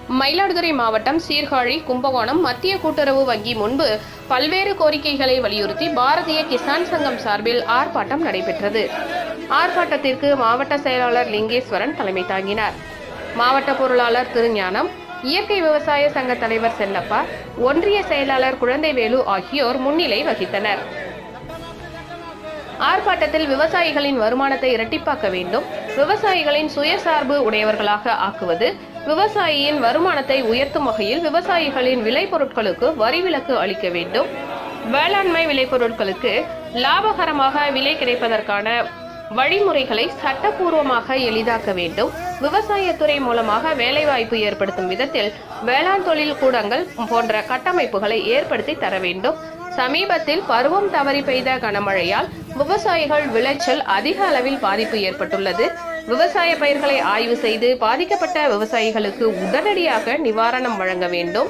மயிலாடுதுறை மாவட்டம் சீர்காழி கும்பகோணம் மத்திய கூட்டுறவு வங்கி முன்பு பல்வேறு கோரிக்கைகளை வலியுறுத்தி பாரதிய கிசான் சங்கம் சார்பில் ஆர்ப்பாட்டம் நடைபெற்றது ஆர்ப்பாட்டத்திற்கு மாவட்ட செயலாளர் லிங்கேஸ்வரன் தலைமை தாங்கினார் மாவட்ட பொருளாளர் திருஞானம் இயற்கை விவசாய சங்க தலைவர் செல்லப்பா ஒன்றிய செயலாளர் குழந்தைவேலு ஆகியோர் முன்னிலை வகித்தனர் ஆர்ப்பாட்டத்தில் விவசாயிகளின் வருமானத்தை இரட்டிப்பாக்க வேண்டும் விவசாயிகளின் சுயசார்பு உடையவர்களாக ஆக்குவது விவசாயியின் வருமானத்தை உயர்த்தும் வகையில் விவசாயிகளின் விளைபொருட்களுக்கு வரி விலக்கு அளிக்க வேண்டும் வேளாண்மை விளைபொருட்களுக்கு லாபகரமாக விலை கிடைப்பதற்கான வழிமுறைகளை சட்டப்பூர்வமாக எளிதாக்க வேண்டும் விவசாயத்துறை மூலமாக வேலைவாய்ப்பு ஏற்படுத்தும் விதத்தில் வேளாண் தொழில் கூடங்கள் போன்ற கட்டமைப்புகளை ஏற்படுத்தி தர வேண்டும் சமீபத்தில் பருவம் தவறி பெய்த கனமழையால் விவசாயிகள் விளைச்சல் அதிக அளவில் பாதிப்பு ஏற்பட்டுள்ளது விவசாய பயிர்களை ஆய்வு செய்து பாதிக்கப்பட்ட விவசாயிகளுக்கு உடனடியாக நிவாரணம் வழங்க வேண்டும்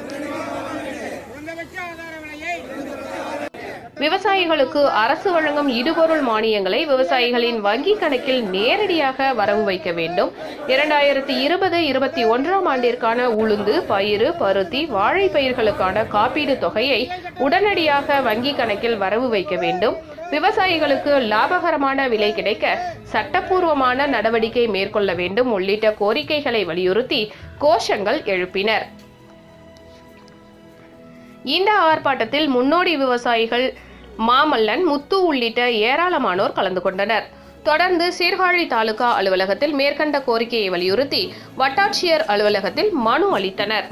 விவசாயிகளுக்கு அரசு வழங்கும் இடுபொருள் மானியங்களை விவசாயிகளின் வங்கி கணக்கில் நேரடியாக வரவு வைக்க வேண்டும் இரண்டாயிரத்தி இருபது இருபத்தி ஒன்றாம் ஆண்டிற்கான உளுந்து பயிறு பருத்தி வாழை பயிர்களுக்கான காப்பீடு தொகையை உடனடியாக வங்கி கணக்கில் வரவு வைக்க வேண்டும் விவசாயிகளுக்கு லாபகரமான விலை கிடைக்க சட்டப்பூர்வமான நடவடிக்கை மேற்கொள்ள வேண்டும் உள்ளிட்ட கோரிக்கைகளை வலியுறுத்தி கோஷங்கள் எழுப்பினர் இந்த ஆர்ப்பாட்டத்தில் முன்னோடி விவசாயிகள் மாமல்லன் முத்து உள்ளிட்ட ஏராளமானோர் கலந்து கொண்டனர் தொடர்ந்து சீர்காழி தாலுகா அலுவலகத்தில் மேற்கண்ட கோரிக்கையை வலியுறுத்தி வட்டாட்சியர் அலுவலகத்தில் மனு அளித்தனர்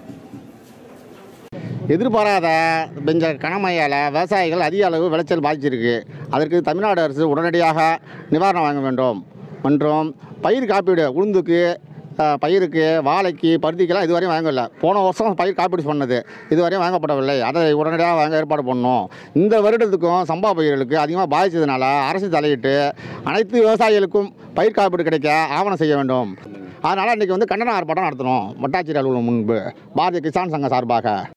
எதிர்பாராத பெஞ்ச கனமழையால் விவசாயிகள் அதிக அளவு விளைச்சல் பாதிச்சிருக்கு அதற்கு தமிழ்நாடு அரசு உடனடியாக நிவாரணம் வழங்க வேண்டும் மற்றும் பயிர் காப்பீடு உளுந்துக்கு அஹ், பயிருக்கு வாழைக்கு பருத்திக்கெல்லாம் இதுவரையும் வாங்கல போன வருஷம் பயிர் காப்பீடு பண்ணது இதுவரையும் வாங்கப்படவில்லை அதை உடனடியாக வாங்க ஏற்பாடு பண்ணணும் இந்த வருடத்துக்கும் சம்பா பயிர்களுக்கு அதிகமாக பாதித்ததுனால அரசு தலையிட்டு அனைத்து விவசாயிகளுக்கும் பயிர் காப்பீடு கிடைக்க ஆவணம் செய்ய வேண்டும் அதனால் இன்றைக்கி வந்து கண்டன ஆர்ப்பாட்டம் நடத்தணும் வட்டாட்சியர் அலுவலகம் முன்பு பாரதிய கிசான் சங்கம் சார்பாக